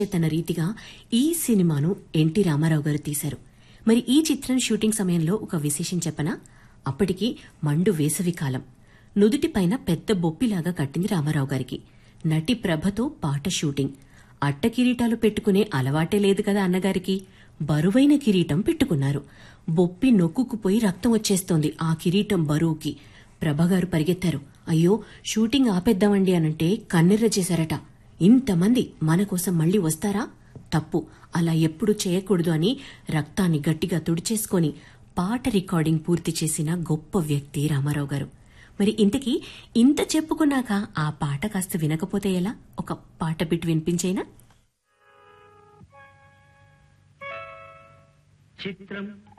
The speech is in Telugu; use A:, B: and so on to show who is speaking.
A: తన రీతిగా ఈ సినిమాను ఎన్టీ రామారావు గారు తీశారు మరి ఈ చిత్రం షూటింగ్ సమయంలో ఒక విశేషం చెప్పనా అప్పటికి మండు వేసవి కాలం నుదుటిపైన పెద్ద బొప్పిలాగా కట్టింది రామారావు గారికి నటి ప్రభతో పాట షూటింగ్ అట్ట కిరీటాలు పెట్టుకునే అలవాటే లేదు కదా అన్నగారికి బరువైన కిరీటం పెట్టుకున్నారు బొప్పి నొక్కుకుపోయి రక్తం వచ్చేస్తోంది ఆ కిరీటం బరువుకి ప్రభగారు పరిగెత్తారు అయ్యో షూటింగ్ ఆపేద్దామండి అనంటే కన్నెర్ర చేశారట ఇంతమంది మన కోసం మళ్ళీ వస్తారా తప్పు అలా ఎప్పుడు చేయకూడదు అని రక్తాన్ని గట్టిగా తుడిచేసుకొని పాట రికార్డింగ్ పూర్తి చేసిన గొప్ప వ్యక్తి రామారావు గారు మరి ఇంతకీ ఇంత చెప్పుకున్నాక ఆ పాట కాస్త వినకపోతే ఎలా ఒక పాట బిట్ వినిపించేనా
B: చిత్రం